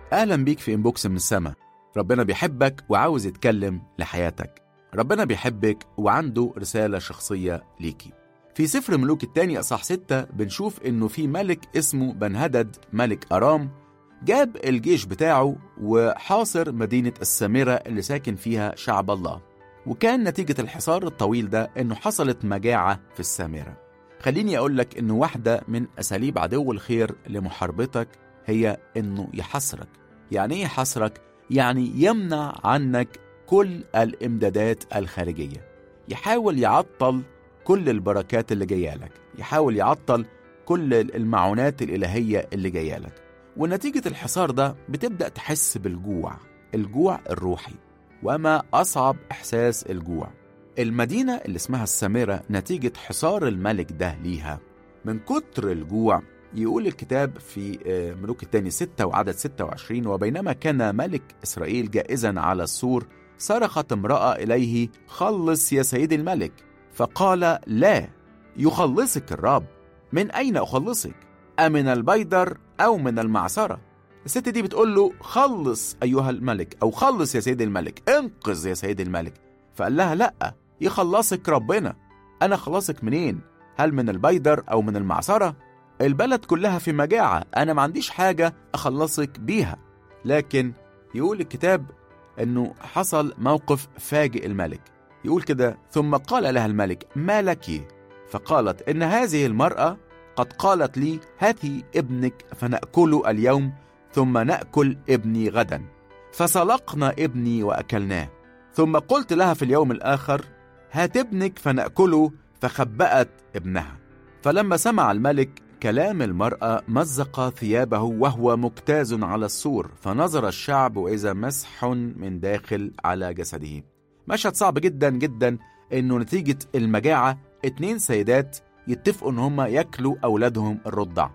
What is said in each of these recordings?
أهلا بيك في إنبوكس من السما ربنا بيحبك وعاوز يتكلم لحياتك ربنا بيحبك وعنده رسالة شخصية ليكي في سفر ملوك التاني أصح ستة بنشوف إنه في ملك اسمه بنهدد ملك أرام جاب الجيش بتاعه وحاصر مدينة السامرة اللي ساكن فيها شعب الله وكان نتيجة الحصار الطويل ده إنه حصلت مجاعة في السامرة خليني أقول لك إنه واحدة من أساليب عدو الخير لمحاربتك هي إنه يحصرك يعني إيه يحصرك؟ يعني يمنع عنك كل الإمدادات الخارجية يحاول يعطل كل البركات اللي جايه لك يحاول يعطل كل المعونات الإلهية اللي جايه لك ونتيجة الحصار ده بتبدأ تحس بالجوع الجوع الروحي وما أصعب إحساس الجوع المدينة اللي اسمها السامرة نتيجة حصار الملك ده ليها من كتر الجوع يقول الكتاب في ملوك الثاني ستة وعدد 26 وبينما كان ملك إسرائيل جائزا على السور صرخت امرأة إليه خلص يا سيدي الملك فقال لا يخلصك الرب من أين أخلصك أمن البيدر أو من المعصرة الست دي بتقول له خلص أيها الملك أو خلص يا سيدي الملك انقذ يا سيدي الملك فقال لها لأ يخلصك ربنا أنا خلصك منين هل من البيدر أو من المعصرة البلد كلها في مجاعة أنا ما عنديش حاجة أخلصك بيها لكن يقول الكتاب أنه حصل موقف فاجئ الملك يقول كده ثم قال لها الملك ما لك فقالت إن هذه المرأة قد قالت لي هاتي ابنك فنأكله اليوم ثم نأكل ابني غدا فسلقنا ابني وأكلناه ثم قلت لها في اليوم الآخر هات ابنك فنأكله فخبأت ابنها فلما سمع الملك كلام المرأة مزق ثيابه وهو مجتاز على السور فنظر الشعب وإذا مسح من داخل على جسده مشهد صعب جدا جدا إنه نتيجة المجاعة اتنين سيدات يتفقوا إن هما ياكلوا أولادهم الرضع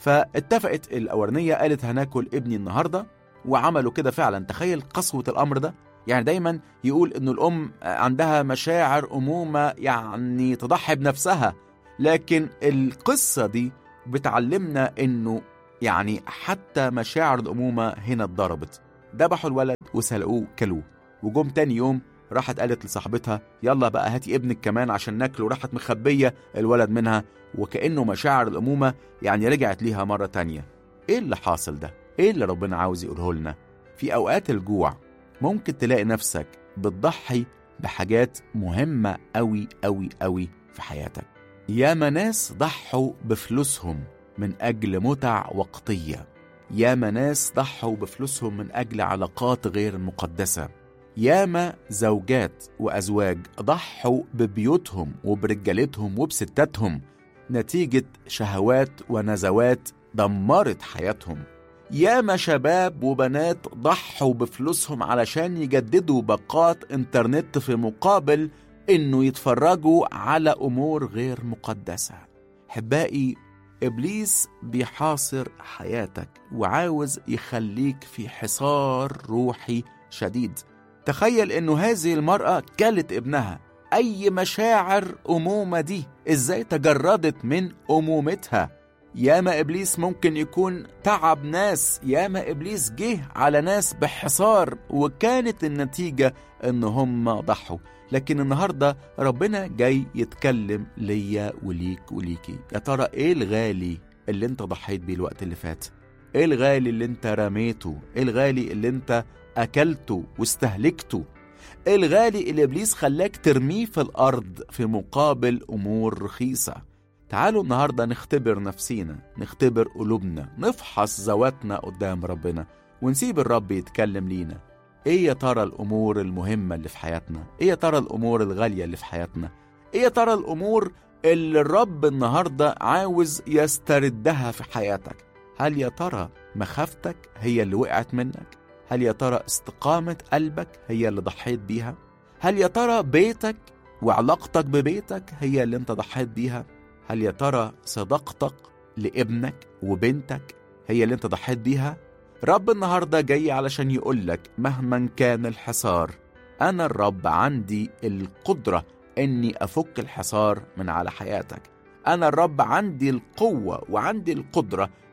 فاتفقت الأولانية قالت هناكل ابني النهاردة وعملوا كده فعلا تخيل قسوة الأمر ده يعني دايما يقول إنه الأم عندها مشاعر أمومة يعني تضحي بنفسها لكن القصة دي بتعلمنا إنه يعني حتى مشاعر الأمومة هنا اتضربت ذبحوا الولد وسلقوه كلوه وجم تاني يوم راحت قالت لصاحبتها يلا بقى هاتي ابنك كمان عشان ناكله راحت مخبية الولد منها وكأنه مشاعر الأمومة يعني رجعت ليها مرة تانية إيه اللي حاصل ده؟ إيه اللي ربنا عاوز يقوله لنا؟ في أوقات الجوع ممكن تلاقي نفسك بتضحي بحاجات مهمة أوي أوي أوي في حياتك ياما ناس ضحوا بفلوسهم من أجل متع وقتية ياما ناس ضحوا بفلوسهم من أجل علاقات غير مقدسة ياما زوجات وأزواج ضحوا ببيوتهم وبرجالتهم وبستاتهم نتيجة شهوات ونزوات دمرت حياتهم ياما شباب وبنات ضحوا بفلوسهم علشان يجددوا باقات انترنت في مقابل انه يتفرجوا على امور غير مقدسه حبائي ابليس بيحاصر حياتك وعاوز يخليك في حصار روحي شديد تخيل انه هذه المراه كلت ابنها اي مشاعر امومه دي ازاي تجردت من امومتها ياما ابليس ممكن يكون تعب ناس ياما ابليس جه على ناس بحصار وكانت النتيجه ان هم ضحوا لكن النهارده ربنا جاي يتكلم ليا وليك وليكي يا ترى ايه الغالي اللي انت ضحيت بيه الوقت اللي فات ايه الغالي اللي انت رميته ايه الغالي اللي انت اكلته واستهلكته ايه الغالي اللي ابليس خلاك ترميه في الارض في مقابل امور رخيصه تعالوا النهارده نختبر نفسينا نختبر قلوبنا نفحص ذواتنا قدام ربنا ونسيب الرب يتكلم لينا ايه يا ترى الامور المهمه اللي في حياتنا ايه يا ترى الامور الغاليه اللي في حياتنا ايه يا ترى الامور اللي الرب النهارده عاوز يستردها في حياتك هل يا ترى مخافتك هي اللي وقعت منك هل يا ترى استقامه قلبك هي اللي ضحيت بيها هل يا ترى بيتك وعلاقتك ببيتك هي اللي انت ضحيت بيها هل يا ترى صداقتك لابنك وبنتك هي اللي انت ضحيت بيها رب النهارده جاي علشان يقولك مهما كان الحصار انا الرب عندي القدره اني افك الحصار من على حياتك انا الرب عندي القوه وعندي القدره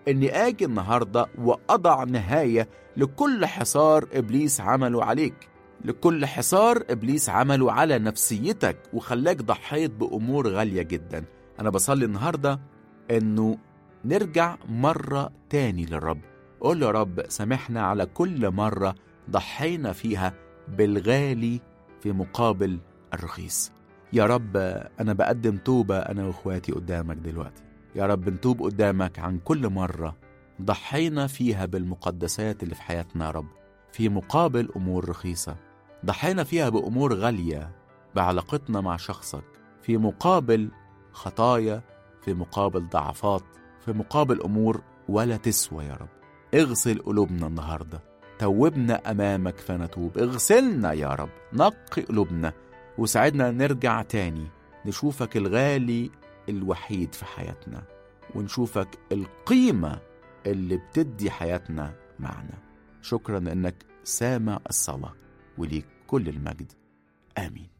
إني آجي النهاردة وأضع نهاية لكل حصار إبليس عمله عليك لكل حصار إبليس عمله على نفسيتك وخلاك ضحيت بأمور غالية جدا أنا بصلي النهاردة إنه نرجع مرة تاني للرب قول يا رب سامحنا على كل مرة ضحينا فيها بالغالي في مقابل الرخيص يا رب أنا بقدم توبة أنا وإخواتي قدامك دلوقتي يا رب نتوب قدامك عن كل مرة ضحينا فيها بالمقدسات اللي في حياتنا يا رب في مقابل أمور رخيصة ضحينا فيها بأمور غالية بعلاقتنا مع شخصك في مقابل خطايا في مقابل ضعفات في مقابل أمور ولا تسوى يا رب اغسل قلوبنا النهاردة توبنا أمامك فنتوب اغسلنا يا رب نقي قلوبنا وساعدنا نرجع تاني نشوفك الغالي الوحيد في حياتنا ونشوفك القيمة اللي بتدي حياتنا معنا شكرا انك سامع الصلاة وليك كل المجد آمين